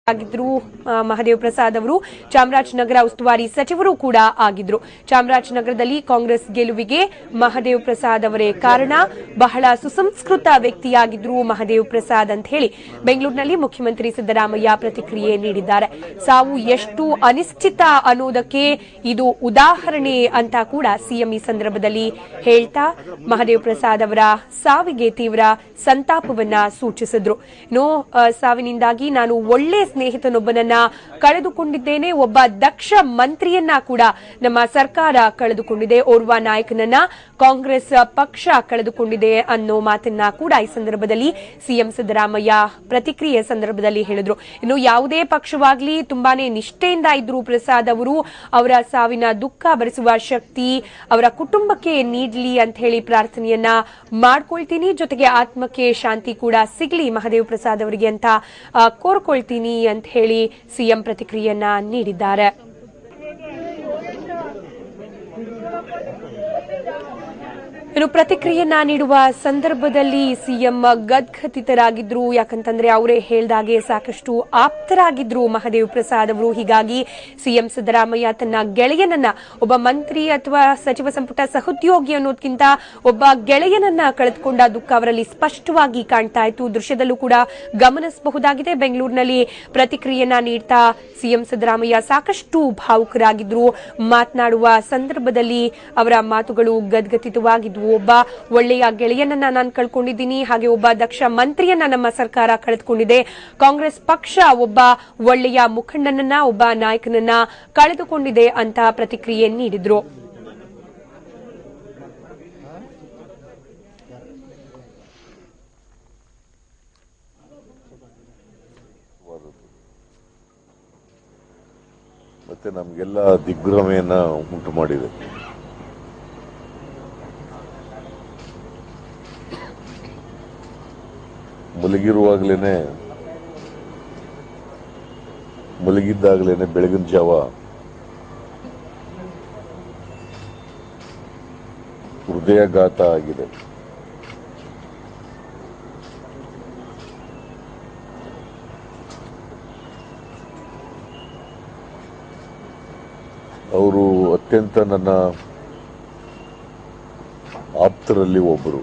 ಆಗಿದ್ರು ಆ, ಮಹದೇವ್ ಪ್ರಸಾದ್ ಅವರು ಚಾಮರಾಜನಗರ ಉಸ್ತುವಾರಿ ಸಚಿವರು ಕೂಡ ಆಗಿದ್ರು ಚಾಮರಾಜನಗರದಲ್ಲಿ ಕಾಂಗ್ರೆಸ್ ಗೆಲುವಿಗೆ ಮಹದೇವ್ ಪ್ರಸಾದ್ ಅವರೇ ಕಾರಣ ಬಹಳ ಸುಸಂಸ್ಕೃತ ವ್ಯಕ್ತಿಯಾಗಿದ್ರು ಮಹದೇವ್ ಪ್ರಸಾದ್ ಅಂತ ಹೇಳಿ ಬೆಂಗಳೂರಿನಲ್ಲಿ ಮುಖ್ಯಮಂತ್ರಿ ಸಿದ್ದರಾಮಯ್ಯ ಪ್ರತಿಕ್ರಿಯೆ ನೀಡಿದ್ದಾರೆ ಸಾವು ಎಷ್ಟು ಅನಿಶ್ಚಿತ ಅನ್ನೋದಕ್ಕೆ ಇದು ಉದಾಹರಣೆ ಅಂತ ಕೂಡ ಸಿಎಂ ಈ ಸಂದರ್ಭದಲ್ಲಿ ಹೇಳ್ತಾ ಮಹದೇವ್ ಪ್ರಸಾದ್ ಅವರ ಸಾವಿಗೆ ತೀವ್ರ ಸಂತಾಪವನ್ನ ಸೂಚಿಸಿದ್ರು ಇನ್ನು ಆ, ಸಾವಿನಿಂದಾಗಿ ನಾನು ಒಳ್ಳೆ ಸ್ನೇಹಿತನೊಬ್ಬನನ್ನ ಕಳೆದುಕೊಂಡಿದ್ದೇನೆ ಒಬ್ಬ ದಕ್ಷ ಮಂತ್ರಿಯನ್ನ ಕೂಡ ನಮ್ಮ ಸರ್ಕಾರ ಕಳೆದುಕೊಂಡಿದೆ ಓರ್ವ ನಾಯಕನನ್ನ ಕಾಂಗ್ರೆಸ್ ಪಕ್ಷ ಕಳೆದುಕೊಂಡಿದೆ ಅನ್ನೋ ಮಾತನ್ನ ಕೂಡ ಈ ಸಂದರ್ಭದಲ್ಲಿ ಸಿಎಂ ಸಿದ್ದರಾಮಯ್ಯ ಪ್ರತಿಕ್ರಿಯೆ ಸಂದರ್ಭದಲ್ಲಿ ಹೇಳಿದ್ರು ಇನ್ನು ಯಾವುದೇ ಪಕ್ಷವಾಗ್ಲಿ ತುಂಬಾನೇ ನಿಷ್ಠೆಯಿಂದ ಇದ್ರು ಪ್ರಸಾದ್ ಅವರು ಅವರ ಸಾವಿನ ದುಃಖ ಭರಿಸುವ ಶಕ್ತಿ ಅವರ ಕುಟುಂಬಕ್ಕೆ ನೀಡ್ಲಿ ಅಂತ ಹೇಳಿ ಪ್ರಾರ್ಥನೆಯನ್ನ ಮಾಡ್ಕೊಳ್ತೀನಿ ಜೊತೆಗೆ ಆತ್ಮಕ್ಕೆ ಶಾಂತಿ ಕೂಡ ಸಿಗ್ಲಿ ಮಹದೇವ್ ಪ್ರಸಾದ್ ಅವರಿಗೆ ಅಂತ ಆ, ಕೋರ್ಕೊಳ್ತೀನಿ ಅಂತ ಹೇಳಿ ಸಿಎಂ ಪ್ರತಿಕ್ರಿಯೆಯನ್ನ ನೀಡಿದ್ದಾರೆ ಇನ್ನು ಪ್ರತಿಕ್ರಿಯೆಯನ್ನ ನೀಡುವ ಸಂದರ್ಭದಲ್ಲಿ ಸಿಎಂ ಗದ್ಗತಿತರಾಗಿದ್ರು ಯಾಕಂತಂದ್ರೆ ಅವರೇ ಹೇಳ್ದಾಗೆ ಸಾಕಷ್ಟು ಆಪ್ತರಾಗಿದ್ರು ಮಹದೇವ್ ಪ್ರಸಾದ್ ಅವರು ಹೀಗಾಗಿ ಸಿಎಂ ಸಿದ್ದರಾಮಯ್ಯ ತನ್ನ ಗೆಳೆಯನನ್ನ ಒಬ್ಬ ಮಂತ್ರಿ ಅಥವಾ ಸಚಿವ ಸಂಪುಟ ಸಹೋದ್ಯೋಗಿ ಅನ್ನೋದಕ್ಕಿಂತ ಒಬ್ಬ ಗೆಳೆಯನನ್ನ ಕಳೆದುಕೊಂಡ ದುಃಖ ಅವರಲ್ಲಿ ಸ್ಪಷ್ಟವಾಗಿ ಕಾಣ್ತಾ ಇತ್ತು ದೃಶ್ಯದಲ್ಲೂ ಕೂಡ ಗಮನಿಸಬಹುದಾಗಿದೆ ಬೆಂಗಳೂರಿನಲ್ಲಿ ಪ್ರತಿಕ್ರಿಯೆಯನ್ನ ನೀಡ್ತಾ ಸಿಎಂ ಸಿದ್ದರಾಮಯ್ಯ ಸಾಕಷ್ಟು ಭಾವುಕರಾಗಿದ್ರು ಮಾತನಾಡುವ ಸಂದರ್ಭದಲ್ಲಿ ಅವರ ಮಾತುಗಳು ಗದ್ಗತಿತವಾಗಿದ್ವು ಒಬ್ಬ ಒಳ್ಳೆಯ ಗೆಳೆಯನನ್ನ ನಾನು ಕಳ್ಕೊಂಡಿದ್ದೀನಿ ಹಾಗೆ ಒಬ್ಬ ದಕ್ಷ ಮಂತ್ರಿಯನ್ನ ನಮ್ಮ ಸರ್ಕಾರ ಕಳೆದುಕೊಂಡಿದೆ ಕಾಂಗ್ರೆಸ್ ಪಕ್ಷ ಒಬ್ಬ ಒಳ್ಳೆಯ ಮುಖಂಡನನ್ನ ಒಬ್ಬ ನಾಯಕನನ್ನ ಕಳೆದುಕೊಂಡಿದೆ ಅಂತ ಪ್ರತಿಕ್ರಿಯೆ ನೀಡಿದ್ರು ಮತ್ತೆ ನಮಗೆಲ್ಲ ದಿಗ್ಭ್ರಮೆಯನ್ನ ಉಂಟು ಮಾಡಿದೆ ಮಲಗಿರುವಾಗಲೇನೆ ಮಲಗಿದ್ದಾಗಲೇನೆ ಬೆಳಗಿನ ಜಾವ ಹೃದಯಾಘಾತ ಆಗಿದೆ ಅವರು ಅತ್ಯಂತ ನನ್ನ ಆಪ್ತರಲ್ಲಿ ಒಬ್ಬರು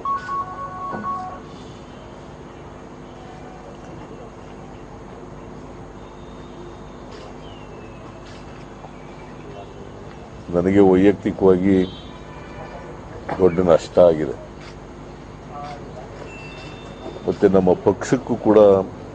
ನನಗೆ ವೈಯಕ್ತಿಕವಾಗಿ ದೊಡ್ಡ ನಷ್ಟ ಆಗಿದೆ ಮತ್ತೆ ನಮ್ಮ ಪಕ್ಷಕ್ಕೂ ಕೂಡ